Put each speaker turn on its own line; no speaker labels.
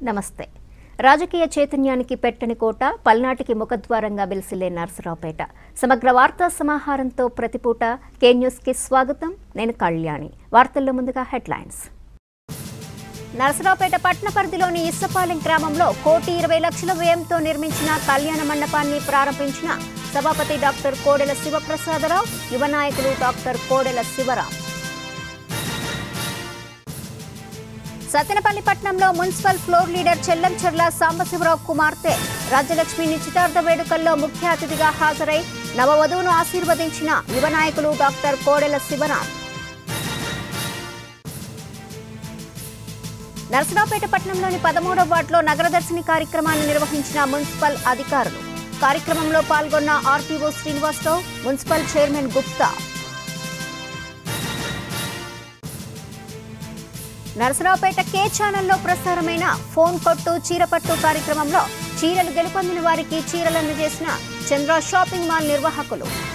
నమస్తే రాజకీయ చైతన్యానికి పెట్టని కోట పల్నాటికి ముఖద్వారంగా వెలిసిల్లే నర్సరావుపేట సమగ్ర వార్తా సమాహారంతో ప్రతిపూట కే న్యూస్కి స్వాగతం నేను కళ్యాణి వార్తల్లో ముందుగా హెడ్లైన్స్ నరసరావుపేట పట్టణ పరిధిలోని ఇස්සపాలెం గ్రామంలో కోటి ఇరవై లక్షల వ్యయంతో నిర్మించిన కళ్యాణ మండపాన్ని ప్రారంభించిన సభాపతి డాక్టర్ కోడెల శివప్రసాదరావు యువ నాయకులు డాక్టర్ కోడెల శివరాం సత్తెనపల్లి పట్టణంలో municipal floor leader Chellamcherla Sambasivarao కుమార్తె రాజ్యలక్ష్మి నిశ్చితార్థ వేడుకల్లో ముఖ్య అతిథిగా హాజరై నవవధువును ఆశీర్వదించిన యువ నాయకులు డాక్టర్ కోడెల శివరాం నరసరావుపేట పట్టణంలోని పదమూడవ వార్డులో నగరదర్శిని కార్యక్రమాన్ని నిర్వహించిన మున్సిపల్ అధికారులు కార్యక్రమంలో పాల్గొన్న RTO Srinivasarao municipal chairman Gupta Narasaraopet కే ఛానల్లో ప్రసారమైన ఫోన్ కొట్టు చీరపట్టు కార్యక్రమంలో చీరలు గెలుపొందిన వారికి చీరలను చేసిన చంద్ర షాపింగ్ మాల్ నిర్వాహకులు